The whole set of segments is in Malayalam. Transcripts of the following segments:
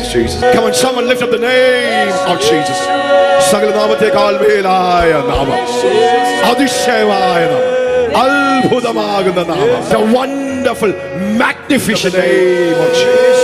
Jesus. Come on, someone lift up the name of Jesus. സകല നാമത്തെക്കാൾ മേലായ നാമം അതിശയമായ നാമം അത്ഭുതമാകുന്ന നാമം The wonderful magnificent name of Jesus.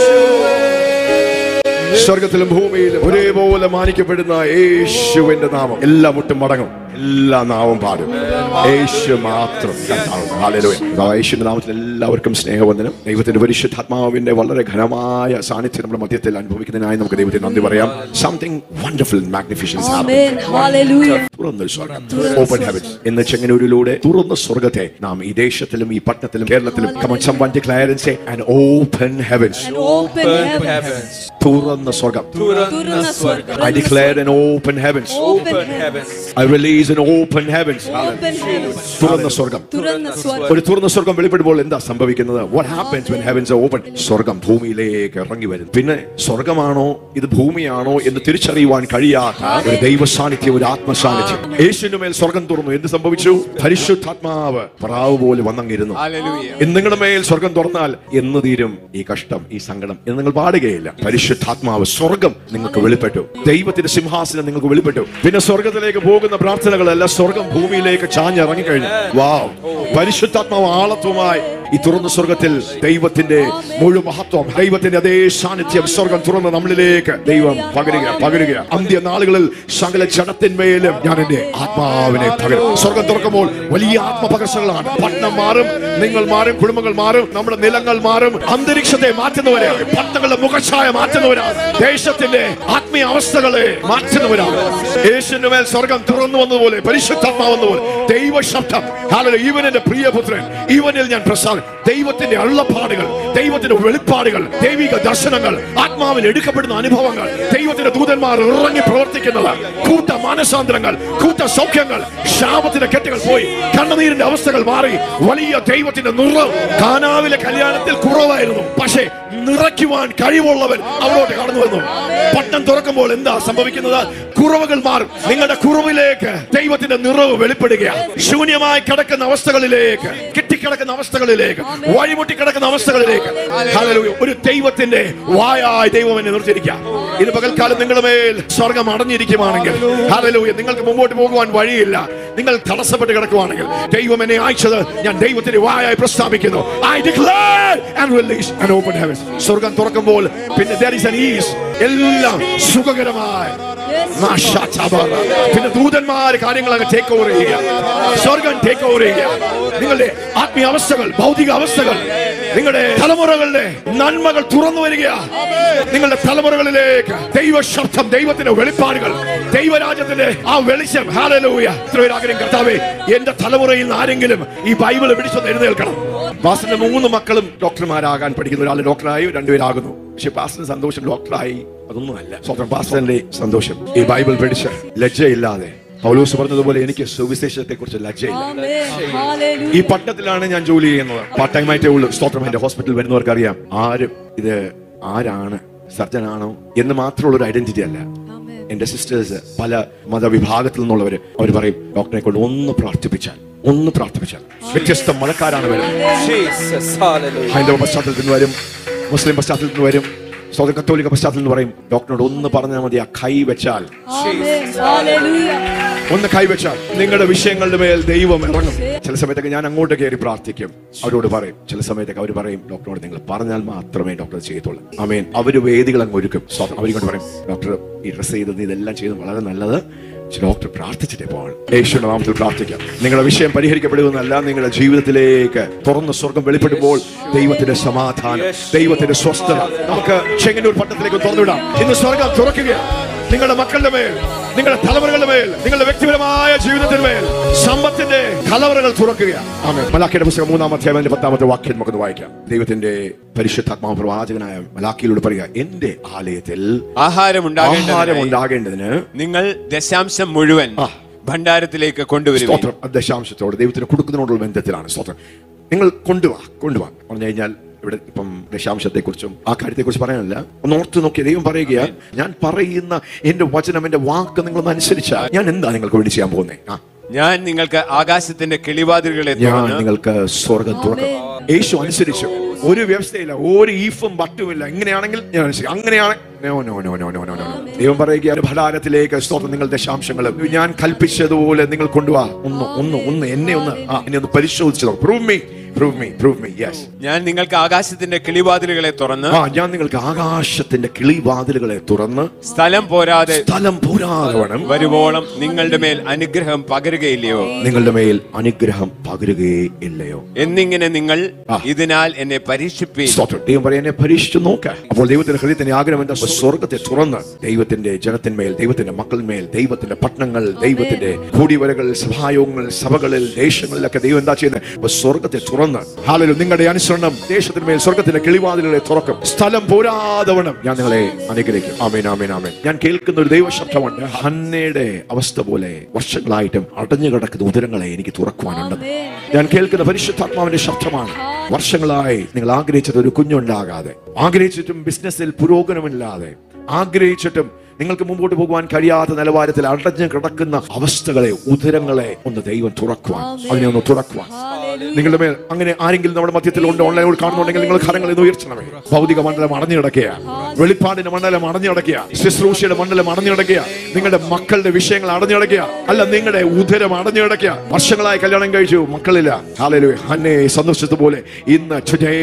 സ്വർഗത്തിലും ഭൂമിയിലും ഒരേപോലെ മാനിക്കപ്പെടുന്ന യേശുവിന്റെ നാമം എല്ലാ മുട്ടും മടങ്ങും എല്ലാ നാവും പാടും യേശു മാത്രം കർത്താവ്. ഹല്ലേലൂയ. അതാ യേശുവിന്റെ നാമത്തിൽ എല്ലാവർക്കും സ്നേഹവന്ദനം ദൈവത്തിന്റെ പരിശുദ്ധാത്മാവിന്റെ വളരെ ഘനമായ സാന്നിധ്യം നമ്മുടെ മധ്യത്തിൽ അനുഭവിക്കുന്നതിനായി നമുക്ക് ദൈവത്തിന് നന്ദി പറയാം something wonderful magnificence Amen. Hallelujah. തുറന്ന സ്വർഗം ഓപ്പൺ ഹെവൻസ് എന്ന ചെങ്ങന്നൂരിലൂടെ തുറന്ന സ്വർഗത്തെ നാം ഈ ദേശത്തിലും ഈ പട്ടണത്തിലും കേരളത്തിലും Come on, someone declare and say, an open heavens And open Open heavens. heavens. തുറന്ന സ്വർഗം തുറന്ന സ്വർഗം. I declare an open heavens Open Open heavens. heavens. I release an open heavens Open heavens. തുറന്ന സ്വർഗം തുറന്ന സ്വർഗം. ഒരു തുറന്ന സ്വർഗം വെളിപ്പെടുമ്പോൾ എന്താ സംഭവിക്കുന്നത് what happens when heavens are open സ്വർഗം ഭൂമിയിലേക്ക് ഇറങ്ങി വരും പിന്നെ സ്വർഗമാണോ ഇത് ഭൂമിയാണോ എന്ന് തിരിച്ചറിയുവാൻ കഴിയാത്ത ഒരു ദൈവ സാന്നിധ്യം ഒരു ആത്മസാന്നിധ്യം യേശുവിന്റെ മേൽ സ്വർഗം തുറന്നു എന്ത് സംഭവിച്ചു പരിശുദ്ധാത്മാവ് പ്രാവ് പോലെ വന്നങ്ങിരുന്നു Hallelujah. ഇന്ന് നിങ്ങളുടെ മേൽ സ്വർഗം തുറന്നാൽ എന്ന് തീരും ഈ കഷ്ടം ഈ സങ്കടം എന്ന് നിങ്ങൾ പാടുകയില്ല പരിശുദ്ധാത്മാവ് സ്വർഗം നിങ്ങൾക്ക് വെളിപ്പെട്ടു ദൈവത്തിന്റെ സിംഹാസനം നിങ്ങൾക്ക് വെളിപ്പെട്ടു പിന്നെ സ്വർഗത്തിലേക്ക് പോകുന്ന പ്രാർത്ഥനകളെല്ലാം സ്വർഗം ഭൂമിയിലേക്ക് ചാഞ്ഞിറങ്ങി കഴിഞ്ഞു വാവ് പരിശുദ്ധാത്മാവ് ആളത്വമായി ഈ തുറന്ന സ്വർഗത്തിൽ ദൈവത്തിന്റെ മുഴുവൻ മഹത്വം ദൈവത്തിന്റെ അതേ സാന്നിധ്യം സ്വർഗം തുറന്ന് നമ്മളിലേക്ക് ദൈവം പകരുക പകരുക അന്ത്യ നാളുകളിൽ സകല ജഡത്തിന്മേലും ഞാൻ എന്റെ ആത്മാവിനെ പകരും സ്വർഗം തുറക്കുമ്പോൾ വലിയ ആത്മപകർച്ചകളാണ് പട്ടണം മാറും നിങ്ങൾ മാറും കുടുംബങ്ങൾ മാറും നമ്മുടെ നിലങ്ങൾ മാറും അന്തരീക്ഷത്തെ മാറ്റുന്നവരാണ് പട്ടണങ്ങളുടെ മുഖച്ഛായ മാറ്റുന്നവരാണ് ദേശത്തിന്റെ ആത്മീയ അവസ്ഥകളെ മാറ്റുന്നവരാണ് യേശുവിന്റെ മേൽ സ്വർഗം തുറന്നു വന്നതുപോലെ പരിശുദ്ധാത്മാവെന്നപോലെ ദൈവ ശബ്ദം ഇവൻ എന്റെ പ്രിയപുത്രൻ ഇവനിൽ ഞാൻ പ്രസാദം ദൈവത്തിന്റെ അള്ളപ്പാടുകൾ ദൈവത്തിന്റെ വെളിപ്പാടുകൾ ദൈവിക ദർശനങ്ങൾ ആത്മാവിൽ എടുക്കപ്പെടുന്ന അനുഭവങ്ങൾ ദൈവത്തിന്റെ ദൂതന്മാർ ഇറങ്ങി പ്രവർത്തിക്കുന്നത് കൂട്ട മാനസാന്തരങ്ങൾ കൂട്ട സൗഖ്യങ്ങൾ ശാപത്തിന്റെ കെട്ടുകൾ പോയി കണ്ണുനീരിന്റെ അവസ്ഥകൾ മാറി വലിയ ദൈവത്തിന്റെ നിറം കാനാവിലെ കല്യാണത്തിൽ കുറവായിരുന്നു പക്ഷേ നിറയ്ക്കുവാൻ കഴിവുള്ളവൻ അവരോട് കടന്നു വന്നു പട്ടം തുറക്കുമ്പോൾ എന്താ സംഭവിക്കുന്നത് കുറവുകൾ മാറും നിങ്ങളുടെ കുറവിലേക്ക് ദൈവത്തിന്റെ നിറവ് വെളിപ്പെടുകയാണ് ശൂന്യമായി കിടക്കുന്ന അവസ്ഥകളിലേക്ക് കെട്ടിക്കിടക്കുന്ന അവസ്ഥകളിലേക്ക് വഴിമുട്ടി കിടക്കുന്ന അവസ്ഥകളിലേക്ക് ഹല്ലേലൂയ. ഒരു ദൈവത്തിന്റെ വായായ ദൈവം എന്നെ നിർത്തിയിരിക്കുക ഇത് പകൽക്കാലം നിങ്ങളുടെ മേൽ സ്വർഗം അടഞ്ഞിരിക്കുവാണെങ്കിൽ ഹല്ലേലൂയ നിങ്ങൾക്ക് മുമ്പോട്ട് പോകുവാൻ വഴിയില്ല നിങ്ങൾ തടസ്സപ്പെട്ട് കിടക്കുവാണെങ്കിൽ ദൈവം എന്നെ അയച്ചത് ഞാൻ ദൈവത്തിന്റെ വായായി പ്രസ്താവിക്കുന്നു I declare and release and open heavens സ്വർഗം തുറക്കുമ്പോൾ പിന്നെ there is an ease എല്ലാം സുഖകരമായി മാഷാചാബാറ. പിന്നെ ദൂതന്മാര് കാര്യങ്ങൾ അങ്ങ് ടേക്ക് ഓവർ ചെയ്യുക സ്വർഗം ടേക്ക് ഓവർ ചെയ്യുക നിങ്ങളുടെ ആത്മീയ അവസ്ഥകൾ ഭൗതിക അവസ്ഥകൾ നിങ്ങളുടെ തലമുറകളുടെ നന്മകൾ തുറന്നു വരിക നിങ്ങളുടെ തലമുറകളിലേക്ക് ദൈവ ശബ്ദം ദൈവത്തിന്റെ വെളിപ്പാടുകൾ ദൈവരാജ്യത്തിന്റെ ആ വെളിച്ചം ഹാലലൂയ ആഗ്രഹം കർത്താവേ എന്റെ തലമുറയിൽ നിന്ന് ആരെങ്കിലും ഈ ബൈബിൾ പിടിച്ചൊന്ന് എഴുന്നേൽക്കണം പാസ്റ്ററിന്റെ മൂന്ന് മക്കളും ഡോക്ടർമാരാകാൻ പഠിക്കുന്ന ഒരാൾ ഡോക്ടറായി രണ്ടുപേരാകുന്നു പക്ഷെ പാസ്റ്ററിന് സന്തോഷം ഡോക്ടറായി അതൊന്നുമല്ല സ്വന്തം പാസ്റ്ററിന്റെ സന്തോഷം ഈ ബൈബിൾ പിടിച്ച് ലജ്ജയില്ലാതെ പൗലോസ് പറഞ്ഞതുപോലെ എനിക്ക് സുവിശേഷത്തെ കുറിച്ച് ലജ്ജയില്ല Amen. Hallelujah. ഈ പട്ടണത്തിലാണ് ഞാൻ ജോലി ചെയ്യുന്നത് പാർട്ട് ടൈം ആയിട്ടേ ഉള്ളൂ സ്തോത്രം എന്റെ ഹോസ്പിറ്റലിൽ വരുന്നവർക്ക് അറിയാം ആരും ഇത് ആരാണ് സർജൻ ആണോ എന്ന് മാത്രമുള്ള ഒരു ഐഡന്റിറ്റി അല്ല Amen. എന്റെ സിസ്റ്റേഴ്സ് പല മതവിഭാഗത്തിൽ നിന്നുള്ളവർ അവർ പറയും ഡോക്ടറെ കൊണ്ട് ഒന്ന് പ്രാർത്ഥിപ്പിച്ചാൽ ഒന്ന് പ്രാർത്ഥിപ്പിച്ചാൽ വ്യത്യസ്ത മതക്കാരാണ് വരുന്നത് Jesus. Hallelujah. ഹൈന്ദവ പശ്ചാത്തലത്തിൽ നിന്ന് വരും മുസ്ലിം പശ്ചാത്തലത്തിൽ നിന്ന് വരും സ്വതം കത്തോലിക്ക പശ്ചാത്തലത്തിൽ നിന്ന് പറയും ഡോക്ടറിനോട് ഒന്ന് പറഞ്ഞാൽ മതി ആ കൈ വെച്ചാൽ Amen. Hallelujah. ഒന്ന് കൈവച്ചാൽ നിങ്ങളുടെ വിഷയങ്ങളുടെ മേൽ ദൈവം ഇറങ്ങും ചില സമയത്തൊക്കെ ഞാൻ അങ്ങോട്ട് കയറി പ്രാർത്ഥിക്കും അവരോട് പറയും ചില സമയത്തൊക്കെ അവർ പറയും ഡോക്ടറോട് നിങ്ങൾ പറഞ്ഞാൽ മാത്രമേ ഡോക്ടർ ചെയ്യത്തുള്ളൂ അമേൻ അവർ വേദികൾ അങ്ങ് ഒരുക്കും സ്വന്തം അവരിങ്ങോട്ട് പറയും ഡോക്ടർ ഈ ഡ്രസ് ചെയ്തത് ഇതെല്ലാം ചെയ്ത് വളരെ നല്ലത് പക്ഷെ ഡോക്ടർ പ്രാർത്ഥിച്ചിട്ടേ പോകണം യേശുവിന്റെ നാമത്തിൽ പ്രാർത്ഥിക്കാം നിങ്ങളുടെ വിഷയം പരിഹരിക്കപ്പെടുമെന്നല്ല നിങ്ങളുടെ ജീവിതത്തിലേക്ക് തുറന്ന സ്വർഗം വെളിപ്പെടുമ്പോൾ ദൈവത്തിന്റെ സമാധാനം ദൈവത്തിന്റെ സ്വസ്ഥത നമുക്ക് ചെങ്ങന്നൂർ പട്ടണത്തിലേക്ക് തുറന്നുവിടാം ഇന്ന് സ്വർഗം തുറക്കുകയാണ് നിങ്ങളുടെ മക്കളുടെ മേൽ നിങ്ങളുടെ തലമുറകളുടെ മേൽ നിങ്ങളുടെ വ്യക്തിപരമായ ജീവിതത്തിന് മേൽ സമ്പത്തിന്റെ കലവറകൾ തുറക്കുകയാണ് ആമേൻ മലാക്കിയുടെ പുസ്തകം മൂന്നാം അധ്യായം പത്താമത്തെ വാക്യം നമുക്കൊന്ന് വായിക്കാം ദൈവത്തിന്റെ പരിശുദ്ധാത്മാവ് പ്രവാചകനായ മലാക്കിയിലൂടെ പറയുക എന്റെ ആലയത്തിൽ ആഹാരം ആഹാരം ഉണ്ടാകേണ്ടതിനായി ഉണ്ടാകേണ്ടതിന് നിങ്ങൾ ദശാംശം മുഴുവൻ ആ. ഭണ്ഡാരത്തിലേക്ക് കൊണ്ടുവരും സ്തോത്രം ദശാംശത്തോട് ദൈവത്തിന് കൊടുക്കുന്നതിനോടുള്ള ബന്ധത്തിലാണ് സ്തോത്രം നിങ്ങൾ കൊണ്ടുവാ കൊണ്ടുവാ പറഞ്ഞു കഴിഞ്ഞാൽ ഇവിടെ ഇപ്പം ദശാംശത്തെക്കുറിച്ചും ആ കാര്യത്തെക്കുറിച്ച് പറയാനല്ല ഒന്ന് ഓർത്ത് നോക്കിയ ദൈവം പറയുക ഞാൻ പറയുന്ന എന്റെ വചനം എന്റെ വാക്ക് നിങ്ങൾ അനുസരിച്ചാൽ ഞാൻ എന്താ നിങ്ങൾക്ക് വേണ്ടി ചെയ്യാൻ പോകുന്നത് ആ ഞാൻ നിങ്ങൾക്ക് ആകാശത്തിന്റെ കിളിവാതിലുകളെ ഞാൻ തുറന്ന് നിങ്ങൾക്ക് സ്വർഗം തുറക്കും യേശു അനുസരിച്ചു ഒരു വ്യവസ്ഥയില്ല ഒരു ഈഫും ബട്ടുമില്ല ഇങ്ങനെയാണെങ്കിൽ ഞാൻ അനുസരിക്കും അങ്ങനെയാണ് no no no no no no no ദൈവം പറയുക ഭടാരത്തിലേക്ക് സ്തോത്രം നിങ്ങൾ ദശാംശങ്ങളും ഞാൻ കൽപ്പിച്ചതുപോലെ നിങ്ങൾ കൊണ്ടുപോവാ ഒന്ന് ഒന്ന് ഒന്ന് എന്നെ ഒന്ന് ആ എന്നെ ഒന്ന് പരിശോധിച്ചതോ prove me prove me prove me yes ഞാൻ നിങ്ങൾക്ക് ആകാശത്തിന്റെ കിളിവാതിലുകളെ തുറന്ന് ആ ഞാൻ നിങ്ങൾക്ക് ആകാശത്തിന്റെ കിളിവാതിലുകളെ തുറന്ന് സ്ഥലം പോരാതെ സ്ഥലം പൂരാതവണം വരുവോളം നിങ്ങളുടെ മേൽ അനുഗ്രഹം പകരുകയില്ലയോ നിങ്ങളുടെ മേൽ അനുഗ്രഹം പകരുകയേ ഇല്ലയോ എന്നിങ്ങനെ നിങ്ങൾ ആ. ഇതിനാൽ എന്നെ പരീക്ഷിപ്പി സ്തോത്രം. ദൈവം പറയാൻ എന്നെ പരീക്ഷിച്ചു നോക്ക അപ്പോൾ ദൈവത്തിന്റെ ഹൃദയത്തിന്റെ ആഗ്രഹം എന്താ സ്വർഗത്തെ തുറന്ന് ദൈവത്തിന്റെ ജനത്തിന്മേൽ ദൈവത്തിന്റെ മക്കളിന്മേൽ ദൈവത്തിന്റെ പട്ടണങ്ങൾ ദൈവത്തിന്റെ കൂടിവരകൾ സഭായോഗങ്ങൾ സഭകളിൽ ദേശങ്ങളിലൊക്കെ ദൈവം എന്താ ചെയ്യുന്നത് അപ്പൊ സ്വർഗത്തെ തുറന്ന് ഹാലലും നിങ്ങളുടെ അനുസരണം ദേശത്തിന്മേൽ സ്വർഗത്തിന്റെ കിളിവാതിലുകളെ തുറക്കും സ്ഥലം പോരാതവണ്ണം ഞാൻ നിങ്ങളെ അനുഗ്രഹിക്കും ആമേൻ ആമേൻ ആമേൻ ഞാൻ കേൾക്കുന്ന ഒരു ദൈവശബ്ദമുണ്ട് ഹന്നയുടെ അവസ്ഥ പോലെ വർഷങ്ങളായിട്ടും അടഞ്ഞു കിടക്കുന്ന ഉദരങ്ങളെ എനിക്ക് തുറക്കുവാനുണ്ടെന്ന് ഞാൻ കേൾക്കുന്ന പരിശുദ്ധാത്മാവിന്റെ ശബ്ദമാണ് വർഷങ്ങളായി നിങ്ങൾ ആഗ്രഹിച്ചത് ഒരു കുഞ്ഞുണ്ടാകാതെ ആഗ്രഹിച്ചിട്ടും ബിസിനസ്സിൽ പുരോഗമനമില്ലാതെ ആഗ്രഹിച്ചിട്ടും നിങ്ങൾക്ക് മുമ്പോട്ട് പോകുവാൻ കഴിയാത്ത നിലവാരത്തിൽ അടഞ്ഞു കിടക്കുന്ന അവസ്ഥകളെ ഉദരങ്ങളെ ഒന്ന് ദൈവം തുറക്കുവാൻ അതിനെ ഒന്ന് തുറക്കുവാൻ നിങ്ങളുടെ മേൽ അങ്ങനെ ആരെങ്കിലും നമ്മുടെ മധ്യത്തിൽ ഉണ്ട് ഓൺലൈനിൽ കാണുന്നുണ്ടെങ്കിൽ നിങ്ങൾ കരങ്ങൾ ഇന്ന് ഉയർത്തണമേ ഭൗതിക മണ്ഡലം അടഞ്ഞു കിടക്കുക വെളിപ്പാടിന്റെ മണ്ഡലം അടഞ്ഞു കിടക്കുക ശുശ്രൂഷയുടെ മണ്ഡലം അടഞ്ഞു കിടക്കുക നിങ്ങളുടെ മക്കളുടെ വിഷയങ്ങൾ അടഞ്ഞു കിടക്കുക അല്ല നിങ്ങളുടെ ഉദരം അടഞ്ഞു കിടക്കുക വർഷങ്ങളായി കല്യാണം കഴിച്ചു മക്കളില്ല ഹാലലൂയ ഹന്നെ സന്ദർശിച്ചതുപോലെ ഇന്ന് today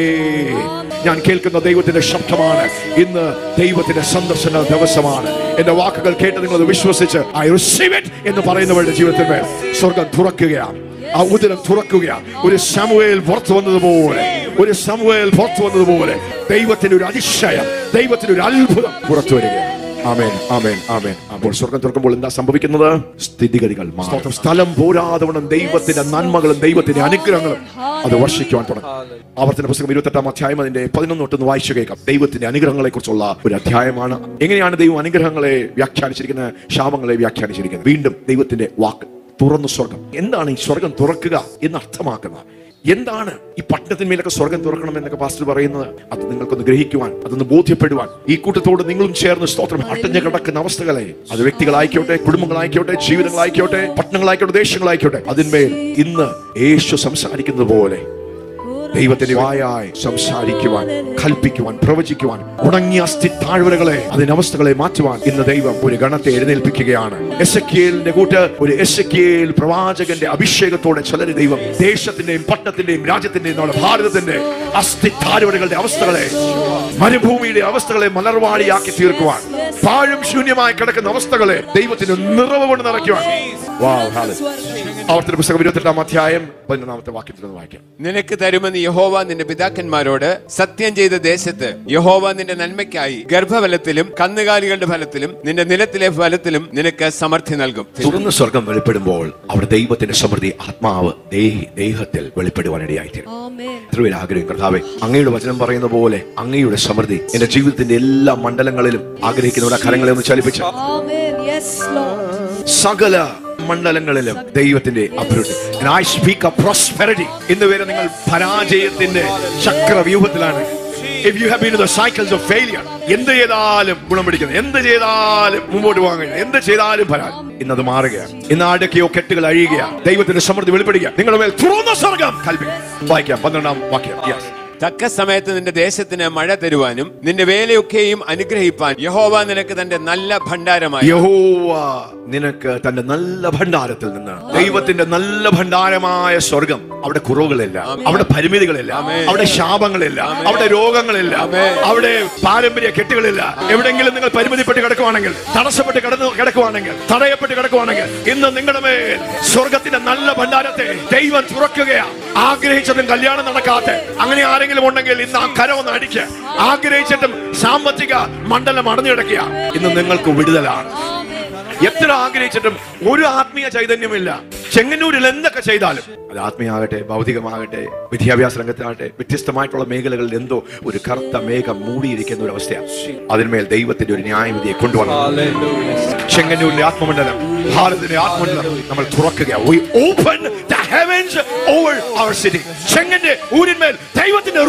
ഞാൻ കേൾക്കുന്ന ദൈവത്തിന്റെ ശബ്ദമാണ് ഇന്ന് ദൈവത്തിന്റെ സന്ദർശന ദിവസമാണ് എന്റെ വാക്കുകൾ കേട്ട് നിങ്ങൾ അത് വിശ്വസിച്ച് ഐ റിസീവ് ഇറ്റ് എന്ന് പറയുന്നവരുടെ ജീവിതത്തിൽ മേൽ സ്വർഗം തുറക്കുകയാണ് ആ ഉദരം തുറക്കുകയാണ് ഒരു സമൂഹയിൽ പുറത്തു വന്നതുപോലെ ഒരു സമൂഹയിൽ പുറത്തു വന്നതുപോലെ ദൈവത്തിന്റെ ഒരു അതിശയം ദൈവത്തിന്റെ ഒരു അത്ഭുതം പുറത്തു വരികയാണ് ആമേൻ ആമേൻ ആമേൻ അപ്പോൾ സ്വർഗം തുറക്കുമ്പോൾ എന്താ സംഭവിക്കുന്നത് സ്ഥിതിഗതികൾ മാറും സ്ഥലം പോരാതവണ്ണം ദൈവത്തിന്റെ നന്മകളും ദൈവത്തിന്റെ അനുഗ്രഹങ്ങളും അത് വർഷിക്കുവാൻ തുടങ്ങും ആവർത്തന പുസ്തകം ഇരുപത്തെട്ടാം അധ്യായം അതിന്റെ പതിനൊന്ന് തൊട്ടൊന്ന് വായിച്ചു കേൾക്കാം ദൈവത്തിന്റെ അനുഗ്രഹങ്ങളെ കുറിച്ചുള്ള ഒരു അധ്യായമാണ് എങ്ങനെയാണ് ദൈവം അനുഗ്രഹങ്ങളെ വ്യാഖ്യാനിച്ചിരിക്കുന്നത് ശാപങ്ങളെ വ്യാഖ്യാനിച്ചിരിക്കുന്നത് വീണ്ടും ദൈവത്തിന്റെ വാക്ക് തുറന്നു സ്വർഗം എന്താണ് ഈ സ്വർഗം തുറക്കുക എന്ന് അർത്ഥമാക്കുന്നത് എന്താണ് ഈ പട്ടണത്തിന്മേലൊക്കെ സ്വർഗം തുറക്കണം എന്നൊക്കെ പാസ്റ്റർ പറയുന്നത് അത് നിങ്ങൾക്കൊന്ന് ഗ്രഹിക്കുവാൻ അതൊന്ന് ബോധ്യപ്പെടുവാൻ ഈ കൂട്ടത്തോട് നിങ്ങളും ചേർന്ന് സ്തോത്രം അട്ടഞ്ഞു കിടക്കുന്ന അവസ്ഥകളെ അത് വ്യക്തികളായിക്കോട്ടെ കുടുംബങ്ങളായിക്കോട്ടെ ജീവിതങ്ങളായിക്കോട്ടെ പട്ടണങ്ങളായിക്കോട്ടെ ദേശങ്ങളായിക്കോട്ടെ അതിന്മേൽ ഇന്ന് യേശു സംസാരിക്കുന്നത് പോലെ ദൈവത്തിന്റെ വായായി സംസാരിക്കുവാൻ കൽപ്പിക്കുവാൻ പ്രവചിക്കുവാൻ ഉണങ്ങിയ അസ്ഥി താഴ്വരകളെ അതിന്റെ അവസ്ഥകളെ മാറ്റുവാൻ ഇന്ന് ദൈവം ഒരു ഗണത്തെ എഴുന്നേൽപ്പിക്കുകയാണ് എസക്കിയേലിന്റെ കൂട്ട് ഒരു എസക്കിയേൽ പ്രവാചകന്റെ അഭിഷേകത്തോടെ ചിലര് ദൈവം ദേശത്തിന്റെയും പട്ടണത്തിന്റെയും രാജ്യത്തിന്റെയും നമ്മുടെ ഭാരതത്തിന്റെ അസ്ഥി താഴ്വരകളുടെ അവസ്ഥകളെ മരുഭൂമിയുടെ അവസ്ഥകളെ മലർവാടിയാക്കി തീർക്കുവാൻ പാഴും ശൂന്യമായി കിടക്കുന്ന അവസ്ഥകളെ ദൈവത്തിന് നിറവ് കൊണ്ട് നിറയ്ക്കുവാൻ Wow, hallelujah. ആവർത്തന പുസ്തകം ഇരുപത്തെട്ടാം അധ്യായം പതിനൊന്നാമത്തെ വാക്യത്തിൽ നിന്ന് വായിക്കാം നിനക്ക് തരുമെന്ന് യഹോവ നിന്റെ പിതാക്കന്മാരോട് സത്യം ചെയ്ത ദേശത്ത് യഹോവ നിന്റെ നന്മയ്ക്കായി ഗർഭഫലത്തിലും കന്നുകാലികളുടെ ഫലത്തിലും നിന്റെ നിലത്തിലെ ഫലത്തിലും നിനക്ക് സമൃദ്ധി നൽകും തുറന്ന സ്വർഗം വെളിപ്പെടുമ്പോൾ അവിടെ ദൈവത്തിന്റെ സമൃദ്ധി ആത്മാവ് ദേഹി ദേഹത്തിൽ വെളിപ്പെടുവാനിടയായിത്തീരും Amen. എത്ര ആഗ്രഹം കർത്താവെ അങ്ങയുടെ വചനം പറയുന്ന പോലെ അങ്ങയുടെ സമൃദ്ധി എന്റെ ജീവിതത്തിന്റെ എല്ലാ മണ്ഡലങ്ങളിലും ആഗ്രഹിക്കുന്നവരുടെ കരങ്ങളെ ഒന്ന് ചലിപ്പിച്ച Amen. Yes, Lord. സകല മണ്ഡലങ്ങളിലും ദൈവത്തിന്റെ അഭിവൃദ്ധി ഐ സ്പീക്ക് ഓഫ് പ്രോസ്പെരിറ്റി ഇന്ന് വരെ നിങ്ങൾ പരാജയത്തിന്റെ ചക്രവ്യൂഹത്തിലാണ് If you have been in the cycles of failure, എന്ത് ചെയ്താലും ഗുണം പിടിക്കുന്നത് എന്ത് ചെയ്താലും മുമ്പോട്ട് പോകാൻ കഴിയും എന്ത് ചെയ്താലും പരാജയം ഇന്നത് മാറുകയാണ് ഇന്ന് ആടൊക്കെയോ കെട്ടുകൾ അഴിയുകയാണ് ദൈവത്തിന്റെ സമൃദ്ധി വെളിപ്പെടുക നിങ്ങളുടെ മേൽ തുറന്ന സ്വർഗം കൽപ്പിക്കും വായിക്കാം പന്ത്രണ്ടാം വാക്യം Yes. തക്ക സമയത്ത് നിന്റെ ദേശത്തിന് മഴ തരുവാനും നിന്റെ വേലയൊക്കെയും അനുഗ്രഹിപ്പാൻ യഹോവ നിനക്ക് തന്റെ നല്ല ഭണ്ഡാരമായി യഹോവ നിനക്ക് തന്റെ നല്ല ഭണ്ഡാരത്തിൽ നിന്ന് ദൈവത്തിന്റെ നല്ല ഭണ്ഡാരമായ സ്വർഗം അവിടെ കുറവുകളില്ല അവിടെ പരിമിതികളില്ല അവിടെ ശാപങ്ങളില്ല അവിടെ രോഗങ്ങളില്ല അവിടെ പാരമ്പര്യ കെട്ടുകളില്ല എവിടെങ്കിലും നിങ്ങൾ പരിമിതിപ്പെട്ട് കിടക്കുവാണെങ്കിൽ തടസ്സപ്പെട്ട് കിടന്നു കിടക്കുവാണെങ്കിൽ തടയപ്പെട്ട് കിടക്കുവാണെങ്കിൽ ഇന്ന് നിങ്ങളുടെ മേൽ സ്വർഗത്തിന്റെ നല്ല ഭണ്ഡാരത്തെ ദൈവം തുറക്കുകയാണ് ആഗ്രഹിച്ചതും കല്യാണം നടക്കാത്ത അങ്ങനെ ആരെങ്കിലും ഉണ്ടെങ്കിൽ ഇന്ന് ആ കരം ഒന്ന് അടിക്കുക ആഗ്രഹിച്ചിട്ടും സാമ്പത്തിക മണ്ഡലം അടഞ്ഞു കിടക്കുക ഇന്ന് നിങ്ങൾക്ക് വിടുതലാണ് എത്ര ആഗ്രഹിച്ചിട്ടും ഒരു ആത്മീയ ചൈതന്യമില്ല ചെങ്ങന്നൂരിൽ എന്തൊക്കെ ചെയ്താലും അത് ആത്മീയമാകട്ടെ ഭൗതികമാകട്ടെ വിദ്യാഭ്യാസ രംഗത്താകട്ടെ വ്യത്യസ്തമായിട്ടുള്ള മേഖലകളിൽ എന്തോ ഒരു കറുത്ത മേഘം മൂടിയിരിക്കുന്ന ഒരു അവസ്ഥയാണ് അതിന്മേൽ ദൈവത്തിന്റെ ഒരു ന്യായവിധിയെ കൊണ്ടുവന്നു ചെങ്ങന്നൂരിന്റെ ആത്മമണ്ഡലം ഭാരതത്തിന്റെ ആത്മമണ്ഡലം നമ്മൾ തുറക്കുക We open the heavens over our city. ചെങ്ങന്റെ ഊരിന്മേൽ ദൈവത്തിന്റെ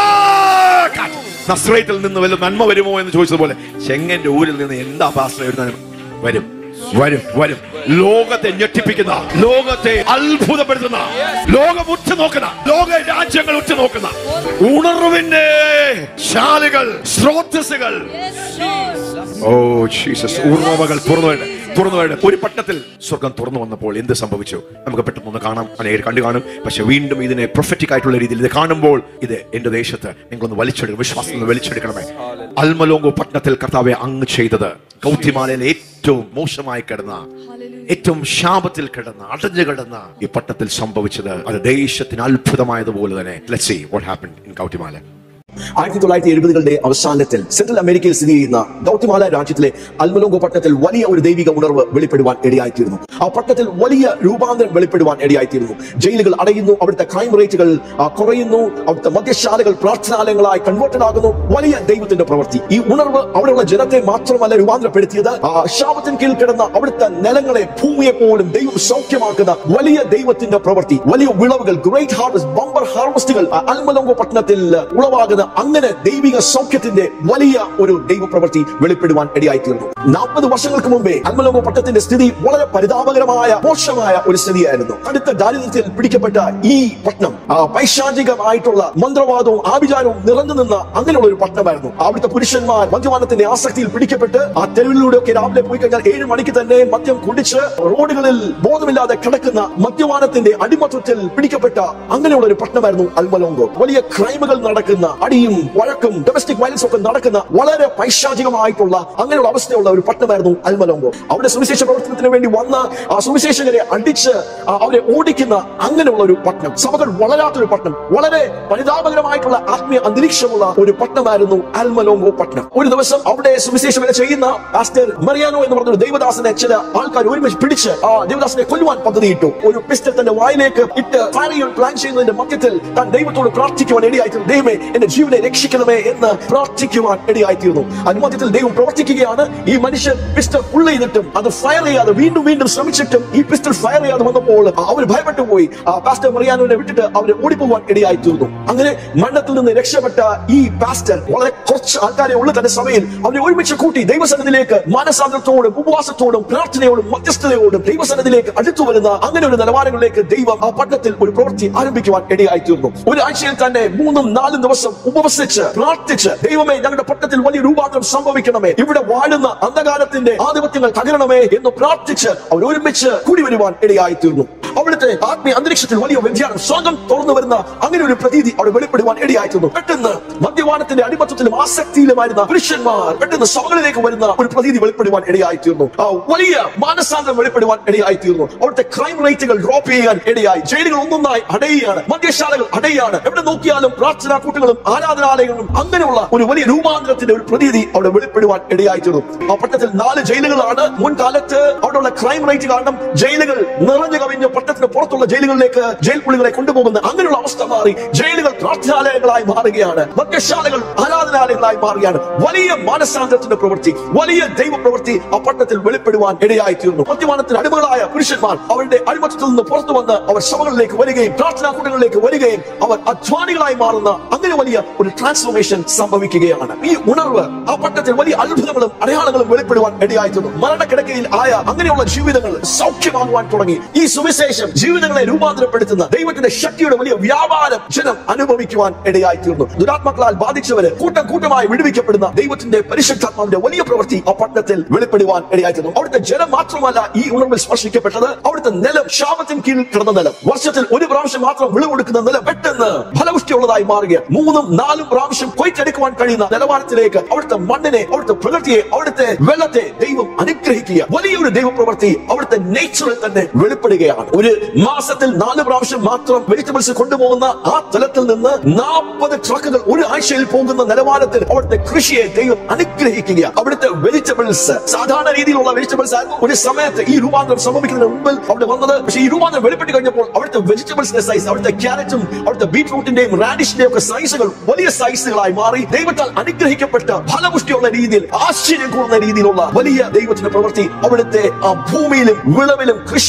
റുവാ നസ്രയത്തിൽ നിന്ന് വല്ല നന്മ വരുമോ എന്ന് ചോദിച്ചതുപോലെ ചെങ്ങന്റെ ഊരിൽ നിന്ന് എന്താ പാസ്റ്റർ എഴുതാനും വരും വരും വരും ലോകത്തെ ഞെട്ടിപ്പിക്കുന്ന ലോകത്തെ അത്ഭുതപ്പെടുത്തുന്ന ലോകം ഉറ്റുനോക്കുന്ന ലോക രാജ്യങ്ങൾ ഉറ്റുനോക്കുന്ന ഉണർവിന്റെ ശാലുകൾ സ്രോതസ്സുകൾ Yes, Lord. ഓ ജീസസ് ഉറവകൾ തുറന്നു വേണ്ട തുറന്നു വേണ്ട ഒരു പട്ടത്തിൽ സ്വർഗം തുറന്നു വന്നപ്പോൾ എന്ത് സംഭവിച്ചു നമുക്ക് പെട്ടെന്ന് ഒന്ന് കാണാം അനേര് കണ്ടു കാണും പക്ഷെ വീണ്ടും ഇതിനെ പ്രൊഫറ്റിക് ആയിട്ടുള്ള രീതിയിൽ ഇത് കാണുമ്പോൾ ഇത് എന്റെ ദേശത്ത് നിങ്ങളൊന്ന് വലിച്ചെടുക്കണം വിശ്വാസം ഒന്ന് വലിച്ചെടുക്കണമേ അൽമലോങ്കോ പട്ടണത്തിൽ കർത്താവെ അങ്ങ് ചെയ്തത് കൗത്തിമാലയിൽ ഏറ്റവും മോശമായി കിടന്ന ഏറ്റവും ശാപത്തിൽ കിടന്ന അടഞ്ഞു കിടന്ന ഈ പട്ടണത്തിൽ സംഭവിച്ചത് അത് ദേശത്തിന് അത്ഭുതമായതുപോലെ തന്നെ let see what happen in Guatemala ആയിരത്തി തൊള്ളായിരത്തി എഴുപതുകളുടെ അവസാനത്തിൽ സെൻട്രൽ അമേരിക്കയിൽ സ്ഥിതി ചെയ്യുന്ന ഗൗത്തിമാല രാജ്യത്തിലെ അൽമലോങ്കോ പട്ടണത്തിൽ വലിയ ഒരു ദൈവിക ഉണർവ് വെളിപ്പെടുവാൻ ഇടയായിത്തീരുന്നു ആ പട്ടണത്തിൽ വലിയ രൂപാന്തരം വെളിപ്പെടുവാൻ ഇടയായിത്തീരുന്നു ജയിലുകൾ അടയുന്നു അവിടുത്തെ ക്രൈം റേറ്റുകൾ ആ, കുറയുന്നു അവിടുത്തെ മദ്യശാലകൾ പ്രാർത്ഥനാലയങ്ങളായി കൺവേർട്ടഡ് ആകുന്നു വലിയ ദൈവത്തിന്റെ പ്രവൃത്തി ഈ ഉണർവ് അവിടെയുള്ള ജനത്തെ മാത്രമല്ല രൂപാന്തരപ്പെടുത്തിയത് ആ ശാപത്തിന് കീഴിൽ കിടന്ന അവിടുത്തെ നിലങ്ങളെ ഭൂമിയെ പോലും ദൈവം സൗഖ്യമാക്കുന്ന വലിയ ദൈവത്തിന്റെ പ്രവൃത്തി വലിയ വിളവുകൾ ഗ്രേറ്റ് ഹാർവസ്റ്റ് ബമ്പർ ഹാർവസ്റ്റുകൾ അൽമലോങ്കോ പട്ടണത്തിൽ ഉളവാകുന്ന അങ്ങനെ ദൈവിക സൗഖ്യത്തിന്റെ വലിയ ഒരു ദൈവ പ്രവൃത്തി വെളിപ്പെടുവാൻ ഇടയായിത്തീർന്നു നാൽപ്പത് വർഷങ്ങൾക്ക് മുമ്പേ അൽമലോങ്കോ പട്ടണത്തിന്റെ സ്ഥിതി വളരെ പരിതാപകരമായ മോശമായ ഒരു സ്ഥിതിയായിരുന്നു അടുത്ത ദാരിദ്ര്യത്തിൽ പിടിക്കപ്പെട്ട ഈ പട്ടണം ആ, പൈശാചികമായിട്ടുള്ള മന്ത്രവാദവും ആഭിചാരവും നിറഞ്ഞു നിന്ന അങ്ങനെയുള്ള ഒരു പട്ടണമായിരുന്നു അവിടുത്തെ പുരുഷന്മാർ മദ്യപാനത്തിന്റെ ആസക്തിയിൽ പിടിക്കപ്പെട്ട് ആ തെരുവിലൂടെയൊക്കെ രാവിലെ പോയി കഴിഞ്ഞാൽ ഏഴ് മണിക്ക് തന്നെ മദ്യം കുടിച്ച് റോഡുകളിൽ ബോധമില്ലാതെ കിടക്കുന്ന മദ്യപാനത്തിന്റെ അടിമത്വത്തിൽ പിടിക്കപ്പെട്ട അങ്ങനെയുള്ള ഒരു പട്ടണമായിരുന്നു അൽമലോങ്കോ വലിയ ക്രൈമുകൾ നടക്കുന്ന അടിയും വഴക്കും ഡൊമസ്റ്റിക് വയലൻസ് ഒക്കെ നടക്കുന്ന വളരെ പൈശാചികമായിട്ടുള്ള അങ്ങനെയുള്ള അവസ്ഥയുള്ള ഒരു പട്ടണമായിരുന്നു അൽമലോങ്കോ അവിടെ സുവിശേഷ പ്രവർത്തനത്തിന് വേണ്ടി വന്ന ആ സുവിശേഷകരെ അടിച്ച് ആ അവരെ ഓടിക്കുന്ന അങ്ങനെയുള്ള ഒരു പട്ടണം സഭകൾ വളരാത്തൊരു പട്ടണം വളരെ പരിതാപകരമായിട്ടുള്ള ആത്മീയ അന്തരീക്ഷമുള്ള ഒരു പട്ടണമായിരുന്നു അൽമലോങ്കോ പട്ടണം ഒരു ദിവസം അവിടെ സുവിശേഷം വരെ ചെയ്യുന്ന പാസ്റ്റർ മറിയാനോ എന്ന് പറഞ്ഞ ഒരു ദൈവദാസനെ ചില ആൾക്കാർ ഒരുമിച്ച് പിടിച്ച് ആ ദൈവദാസനെ കൊല്ലുവാൻ പദ്ധതിയിട്ടു ഒരു പിസ്റ്റൽ തന്റെ വായിലേക്ക് ഇട്ട് ഫയർ ചെയ്യാൻ പ്ലാൻ ചെയ്യുന്നതിന്റെ മധ്യത്തിൽ താൻ ദൈവത്തോട് പ്രാർത്ഥിക്കുവാൻ ഇടയായിത്തീർന്നു ദൈവമേ എന്റെ ജീവനെ രക്ഷിക്കണമേ എന്ന് പ്രാർത്ഥിക്കുവാൻ ഇടയായിത്തീർന്നു അനുമത്യത്തിൽ ദൈവം പ്രവർത്തിക്കുകയാണ് ഈ മനുഷ്യൻ പിസ്റ്റൽ പുള്ള ചെയ്തിട്ടും അത് ഫയർ ചെയ്യാതെ വീണ്ടും വീണ്ടും ശ്രമിച്ചിട്ടും ഈ പിസ്റ്റൽ ഫയർ ചെയ്യാതെ വന്നപ്പോൾ അവർ ഭയപ്പെട്ടു പോയി ആ പാസ്റ്റർ മറിയാനുവിനെ വിട്ടിട്ട് അവർ ഓടിപ്പോവാൻ ഇടയായിത്തീർന്നു അങ്ങനെ മരണത്തിൽ നിന്ന് രക്ഷപ്പെട്ട ഈ പാസ്റ്റർ വളരെ കുറച്ച് ആൾക്കാരെ ഉള്ള തന്റെ സഭയിൽ അവരെ ഒരുമിച്ച് കൂട്ടി ദൈവസനത്തിലേക്ക് മാനസാന്തരത്തോടും ഉപവാസത്തോടും പ്രാർത്ഥനയോടും മധ്യസ്ഥതയോടും ദൈവസനത്തിലേക്ക് അടുത്തു വരുന്ന അങ്ങനെ ഒരു നിലവാരങ്ങളിലേക്ക് ദൈവം ആ പട്ടണത്തിൽ ഒരു പ്രവൃത്തി ആരംഭിക്കുവാൻ ഇടയായിത്തീർന്നു ഒരാഴ്ചയിൽ തന്നെ മൂന്നും നാലും ദിവസം ഉപവസിച്ച് പ്രാർത്ഥിച്ച് ദൈവമേ ഞങ്ങളുടെ പട്ടണത്തിൽ വലിയ രൂപാന്തരം സംഭവിക്കണമേ ഇവിടെ വാഴുന്ന അന്ധകാരത്തിന്റെ ആധിപത്യങ്ങൾ തകരണമേ എന്ന് പ്രാർത്ഥിച്ച് അവർ ഒരുമിച്ച് കൂടി വരുവാൻ ഇടയായിത്തീർന്നു അവിടുത്തെ ആത്മീയ അന്തരീക്ഷത്തിൽ വലിയ വ്യതിയാനം സ്വർഗം തുറന്നു വരുന്ന അങ്ങനെ ഒരു പ്രതീതി അവിടെ വെളിപ്പെടുവാൻ ഇടയായിത്തീർന്നു പെട്ടെന്ന് മദ്യപാനത്തിന്റെ അടിമത്തത്തിലും ആസക്തിയിലുമായിരുന്ന പുരുഷന്മാർ പെട്ടെന്ന് സഭകളിലേക്ക് വരുന്ന ഒരു പ്രതീതി വെളിപ്പെടുവാൻ ഇടയായിത്തീർന്നു ആ വലിയ മാനസാന്തരം വെളിപ്പെടുവാൻ ഇടയായിത്തീർന്നു അവിടുത്തെ ക്രൈം റേറ്റുകൾ ഡ്രോപ്പ് ചെയ്യാൻ ഇടയായി ജയിലുകൾ ഒന്നൊന്നായി അടയുകയാണ് മദ്യശാലകൾ അടയുകയാണ് എവിടെ നോക്കിയാലും പ്രാർത്ഥനാ കൂട്ടങ്ങളും ആരാധനാലയങ്ങളും അങ്ങനെയുള്ള ഒരു വലിയ രൂപാന്തരത്തിന്റെ ഒരു പ്രതീതി അവിടെ വെളിപ്പെടുവാൻ ഇടയായിത്തീർന്നു ആ പട്ടണത്തിൽ നാല് ജയിലുകളാണ് മുൻകാലത്ത് അവിടെയുള്ള ക്രൈം റേറ്റ് കാരണം ജയിലുകൾ നിറഞ്ഞു കവിഞ്ഞ് പട്ടണത്തിന് പുറത്തുള്ള ജയിലുകളിലേക്ക് ജയിൽ പുള്ളികളെ കൊണ്ടുപോകുന്ന അങ്ങനെയുള്ള അവസ്ഥ മാറി ജയിലുകൾ പ്രാർത്ഥനാലയങ്ങളായി മാറുകയാണ് മദ്യശാലകൾ ആരാധനാലയങ്ങളായി മാറുകയാണ് വലിയ മാനസാന്തരത്തിന്റെ പ്രവൃത്തി വലിയ ദൈവ പ്രവൃത്തി ആ പട്ടണത്തിൽ വെളിപ്പെടുവാൻ ഇടയായിത്തീർന്നു മദ്യപാനത്തിന് അടിമകളായ പുരുഷന്മാർ അവരുടെ അടിമത്തത്തിൽ നിന്ന് പുറത്തു വന്ന് അവർ സഭകളിലേക്ക് വരികയും പ്രാർത്ഥനാ കൂട്ടങ്ങളിലേക്ക് വരികയും അവർ അധ്വാനികളായി മാറുന്ന അങ്ങനെ വലിയ ഒരു ട്രാൻസ്ഫോർമേഷൻ സംഭവിക്കുകയാണ് ഈ ഉണർവ് ആ പട്ടണത്തിൽ വലിയ അത്ഭുതങ്ങളും അടയാളങ്ങളും വെളിപ്പെടുവാൻ ഇടയായിത്തീർന്നു മരണക്കിടക്കയിൽ ആയ അങ്ങനെയുള്ള ജീവിതങ്ങൾ സൗഖ്യമാകുവാൻ തുടങ്ങി ഈ സുവിശേഷം ജീവിതങ്ങളെ രൂപാന്തരപ്പെടുത്തുന്ന ദൈവത്തിന്റെ ശക്തിയുടെ വലിയ വ്യാപാരം ജനം അനുഭവിക്കുവാൻ ഇടയായിത്തീർന്നു ദുരാത്മക്കളാൽ ബാധിച്ചവര് കൂട്ടം കൂട്ടമായി വിടുവിക്കപ്പെടുന്ന ദൈവത്തിന്റെ പരിശുദ്ധാത്മാവിന്റെ വലിയ പ്രവൃത്തി ആ പട്ടണത്തിൽ വെളിപ്പെടുവാൻ ഇടയായിത്തീർന്നു അവിടുത്തെ ജനം മാത്രമല്ല ഈ ഉണർവിൽ സ്പർശിക്കപ്പെട്ടത് അവിടുത്തെ നിലം ശാപത്തിന് കീഴിൽ കിടന്ന നിലം വർഷത്തിൽ ഒരു പ്രാവശ്യം മാത്രം വിളവെടുക്കുന്ന നിലം പെട്ടെന്ന് ഫലപുഷ്ടിയുള്ളതായി മാറുക മൂന്നും നാലും പ്രാവശ്യം കൊയ്റ്റെടുക്കുവാൻ കഴിയുന്ന നിലവാരത്തിലേക്ക് അവിടുത്തെ മണ്ണിനെ അവിടുത്തെ പ്രകൃതിയെ അവിടുത്തെ വെള്ളത്തെ ദൈവം അനുഗ്രഹിക്കുക വലിയൊരു ദൈവ പ്രവൃത്തി അവിടുത്തെ നേച്ചറിൽ തന്നെ വെളിപ്പെടുകയാണ് ഒരു മാസത്തിൽ നാല് പ്രാവശ്യം മാത്രം വെജിറ്റബിൾസ് കൊണ്ടുപോകുന്ന ആ തലത്തിൽ നിന്ന് നാൽപ്പത് ട്രക്കുകൾ ഒരു ആഴ്ചയിൽ പോകുന്ന നിലവാരത്തിൽ അവിടുത്തെ കൃഷിയെ ദൈവം അനുഗ്രഹിക്കുക അവിടുത്തെ വെജിറ്റബിൾസ് സാധാരണ രീതിയിലുള്ള വെജിറ്റബിൾസ് ആയിരുന്നു ഒരു സമയത്ത് ഈ രൂപാന്തരം സംഭവിക്കുന്നതിന് മുമ്പിൽ അവിടെ വന്നത് പക്ഷേ ഈ രൂപാന്തരം വെളിപ്പെട്ട് കഴിഞ്ഞപ്പോൾ അവിടുത്തെ വെജിറ്റബിൾസിന്റെ സൈസ് അവിടുത്തെ ക്യാരറ്റും അവിടുത്തെ ബീറ്റ്റൂട്ടിന്റെയും റാഡിഷിന്റെയും ഒക്കെ സൈസുകൾ വലിയ സൈസുകളായി മാറി ദൈവത്താൽ അനുഗ്രഹിക്കപ്പെട്ട ഫലപുഷ്ടിയുള്ള രീതിയിൽ ആശ്ചര്യം കൂടുന്ന രീതിയിലുള്ള വലിയ ദൈവത്തിന്റെ പ്രവൃത്തി അവിടുത്തെ ആ ഭൂമിയിലും വിളവിലും കൃഷിയിലും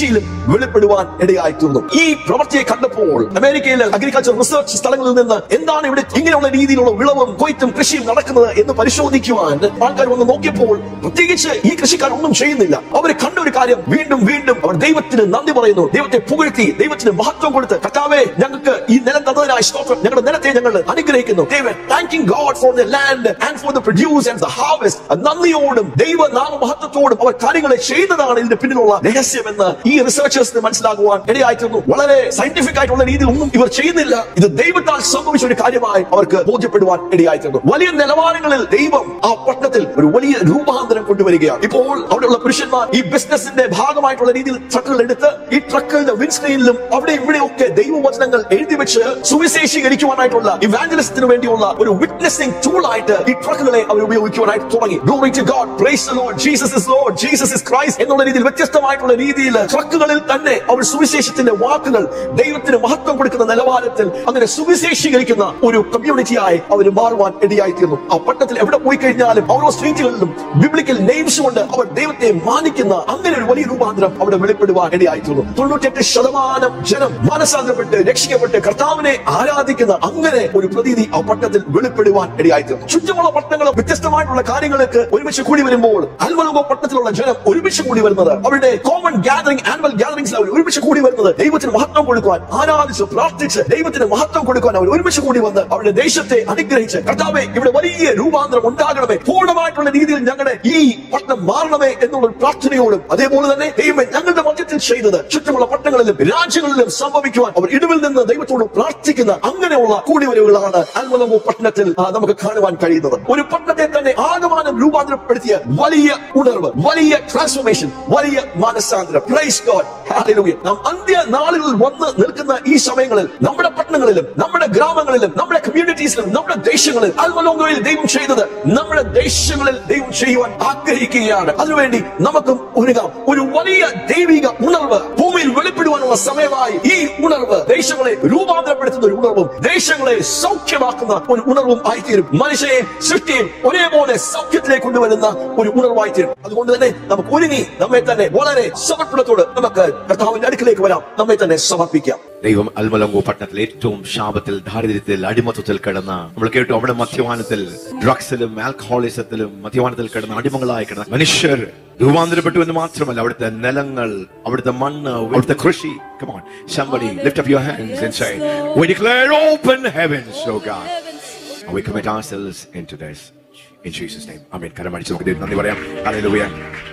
വെളിപ്പെടുവാൻ ഇടയായിത്തീർന്നു ഈ പ്രവൃത്തിയെ കണ്ടപ്പോൾ അമേരിക്കയിലെ അഗ്രികൾച്ചർ റിസർച്ച് സ്ഥലങ്ങളിൽ നിന്ന് എന്താണ് ഇവിടെ ഇങ്ങനെയുള്ള രീതിയിലുള്ള വിളവും കൊയ്ത്തും കൃഷിയും നടക്കുന്നത് എന്ന് പരിശോധിക്കുവാൻ ആൾക്കാർ വന്ന് നോക്കിയപ്പോൾ പ്രത്യേകിച്ച് ഈ കൃഷിക്കാർ ഒന്നും ചെയ്യുന്നില്ല അവർ കണ്ട ഒരു കാര്യം വീണ്ടും വീണ്ടും അവർ ദൈവത്തിന് നന്ദി പറയുന്നു ദൈവത്തെ പുകഴ്ത്തി ദൈവത്തിന് മഹത്വം കൊടുത്ത് കർത്താവേ ഞങ്ങൾക്ക് ഈ നിലം തന്നതിനായി സ്തോത്രം ഞങ്ങളുടെ നിലത്തെ ഞങ്ങൾ അനുഗ്രഹിക്കുന്നു thanking God for the land and for the produce and the harvest നന്ദിയോടും ദൈവ നാമ മഹത്വത്തോടും അവർ കാര്യങ്ങളെ ചെയ്യുന്നതാണ് ഇതിന്റെ പിന്നിലുള്ള രഹസ്യമെന്ന് ഈ റിസർച്ചേഴ്സിന് മനസ്സിലാകുവാൻ ഇടയായിത്തീർന്നു വളരെ സയന്റിഫിക് ആയിട്ടുള്ള രീതിയിൽ ഒന്നും ഇവർ ചെയ്യുന്നില്ല ഇത് ദൈവത്താൽ സംഭവിച്ച ഒരു കാര്യമായി അവർക്ക് ബോധ്യപ്പെടുവാൻ ഇടയായിത്തീർന്നു വലിയ നിലവാരങ്ങളിൽ ദൈവം ആ പട്ടണത്തിൽ ഒരു വലിയ രൂപാന്തരം കൊണ്ടുവരികയാണ് ഇപ്പോൾ അവിടെയുള്ള പുരുഷന്മാർ ഈ ബിസിനസിന്റെ ഭാഗമായിട്ടുള്ള രീതിയിൽ ട്രക്കുകൾ എടുത്ത് ഈ ട്രക്കുകളുടെ വിൻസ്ക്രീനിലും അവിടെ ഇവിടെയൊക്കെ ദൈവവചനങ്ങൾ എഴുതി വെച്ച് സുവിശേഷീകരിക്കുവാനായിട്ടുള്ള ഇവാഞ്ചലിസത്തിന് വേണ്ടിയുള്ള ഒരു വിറ്റ്നസിംഗ് ടൂൾ ആയിട്ട് ഈ ട്രക്കുകളെ അവർ ഉപയോഗിക്കുവാനായിട്ട് തുടങ്ങി Glory to God, praise the Lord, Jesus is Lord, Jesus is Christ എന്നുള്ള രീതിയിൽ വ്യത്യസ്തമായിട്ടുള്ള രീതിയിൽ ട്രക്കുകളിൽ തന്നെ അവർ സുവിശേഷത്തിന്റെ വാക്കുകൾ ദൈവത്തിന് മഹത്വം കൊടുക്കുന്ന നിലവാരത്തിൽ അങ്ങനെ സുവിശേഷീകരിക്കുന്ന ഒരു കമ്മ്യൂണിറ്റിയായി അവർ മാറുവാൻ ഇടയായിത്തീർന്നു ആ പട്ടണത്തിൽ എവിടെ പോയി കഴിഞ്ഞാലും ഓരോ സ്ട്രീറ്റുകളിലും ബിബ്ലിക്കൽ നെയിംസ് കൊണ്ട് അവർ ദൈവത്തെ മാനിക്കുന്ന അങ്ങനെ ഒരു വലിയ രൂപാന്തരം അവിടെ വെളിപ്പെടുവാൻ ഇടയായിത്തീർന്നു തൊണ്ണൂറ്റെട്ട് ശതമാനം ജനം മനസാന്തരപ്പെട്ട് രക്ഷിക്കപ്പെട്ട് കർത്താവിനെ ആരാധിക്കുന്ന അങ്ങനെ ഒരു പ്രതീതി ആ പട്ടണത്തിൽ വെളിപ്പെടുവാൻ ഇടയായിത്തീർന്നു ചുറ്റുമുള്ള പട്ടണങ്ങളും വ്യത്യസ്തമായിട്ടുള്ള കാര്യങ്ങൾക്ക് ഒരുമിച്ച് കൂടി വരുമ്പോൾ അൽമലോക പട്ടണത്തിലുള്ള ജനം ഒരുമിച്ച് കൂടി വരുന്നത് അവരുടെ കോമൺ ഗാദറിംഗ് ആനുവൽ ഗാദറിംഗ്സിൽ അവർ ഒരുമിച്ച് കൂടി വരുന്നത് ദൈവത്തിന് മഹത്വം കൊടുക്കുവാൻ ആരാധിച്ച് പ്രാർത്ഥിച്ച് ദൈവത്തിന് മഹത്വം കൊടുക്കുവാൻ അവർ ഒരുമിച്ച് കൂടി വന്ന് അവരുടെ ദേശത്തെ അനുഗ്രഹിച്ച് കർത്താവെ ഇവിടെ വലിയ രൂപാന്തരം ഉണ്ടാകണമേ പൂർണ്ണമായിട്ടുള്ള രീതിയിൽ ഞങ്ങളുടെ ഈ പട്ടണം മാറണമേ എന്നുള്ള ഒരു പ്രാർത്ഥനയോടും അതേപോലെ തന്നെ ദൈവമേ ഞങ്ങളുടെ മധ്യത്തിൽ ചെയ്തത് ചുറ്റുമുള്ള പട്ടണങ്ങളിലും രാജ്യങ്ങളിലും സംഭവിക്കുവാൻ അവർ ഇടിവിൽ നിന്ന് ദൈവത്തോട് പ്രാർത്ഥിക്കുന്ന അങ്ങനെയുള്ള കൂടിവരവുകളാണ് അൽമലമോ പട്ടണത്തിൽ ആ, നമുക്ക് കാണുവാൻ കഴിയുന്നത് ഒരു പട്ടണത്തെ തന്നെ ആകമാനം രൂപാന്തരപ്പെടുത്തിയ വലിയ ഉണർവ് വലിയ ട്രാൻസ്ഫോർമേഷൻ വലിയ മാനസാന്തരം പ്രൈസ് ഗോഡ് ഹല്ലേലൂയ നാം അന്ത്യ നാളുകളിൽ വന്ന് നിൽക്കുന്ന ഈ സമയങ്ങളിൽ നമ്മുടെ പട്ടണങ്ങളിലും നമ്മുടെ ഗ്രാമങ്ങളിലും നമ്മുടെ കമ്മ്യൂണിറ്റീസിലും നമ്മുടെ ദേശങ്ങളിൽ അൽമലോങ്കയിൽ ദൈവം ചെയ്തത് നമ്മുടെ ദേശങ്ങളിൽ ദൈവം ചെയ്യുവാൻ ആഗ്രഹിക്കുകയാണ് അതിനുവേണ്ടി നമുക്കും ഒരുങ്ങാം ഒരു വലിയ ദൈവിക ഉണർവ് ഭൂമിയിൽ വെളിപ്പെടുവാനുള്ള സമയമായി ഈ ഉണർവ് ദേശങ്ങളെ രൂപാന്തരപ്പെടുത്തുന്ന ഒരു ഉണർവും ദേശങ്ങളെ സൗഖ്യമാക്കുന്ന ഒരു ഉണർവും ആയിത്തീരും മനുഷ്യയെയും സൃഷ്ടിയെയും ഒരേപോലെ സൗഖ്യത്തിലേക്ക് കൊണ്ടുവരുന്ന ഒരു ഉണർവായിത്തീരും അതുകൊണ്ട് തന്നെ നമുക്ക് ഒരുങ്ങി നമ്മെ തന്നെ വളരെ സമർപ്പണത്തോട് നമുക്ക് കർത്താവിന്റെ അടുക്കിലേക്ക് വരാം നമ്മെ തന്നെ സമർപ്പിക്കാം ദൈവം അൽമലങ്കോ പട്ടണത്തിൽ ഏറ്റവും ശാപത്തിൽ ദാരിദ്ര്യത്തിൽ അടിമത്തത്തിൽ കിടന്ന നമ്മൾ കേട്ടു അവിടെ മദ്യപാനത്തിൽ ഡ്രഗ്സിലും ആൽക്കഹോളിസത്തിലും മദ്യപാനത്തിൽ കിടന്ന അടിമകളായി കിടന്ന മനുഷ്യർ രൂപാന്തരപ്പെട്ടു എന്ന് മാത്രമല്ല അവിടുത്തെ നിലങ്ങൾ അവിടുത്തെ മണ്ണ് അവിടുത്തെ കൃഷി Come on, somebody lift up your hands and say, We declare open heavens, oh God. And we commit ourselves into this. In Jesus' name. Amen. കരമടിച്ച് നമുക്ക് ദൈവത്തിന് നന്ദി പറയാം Hallelujah.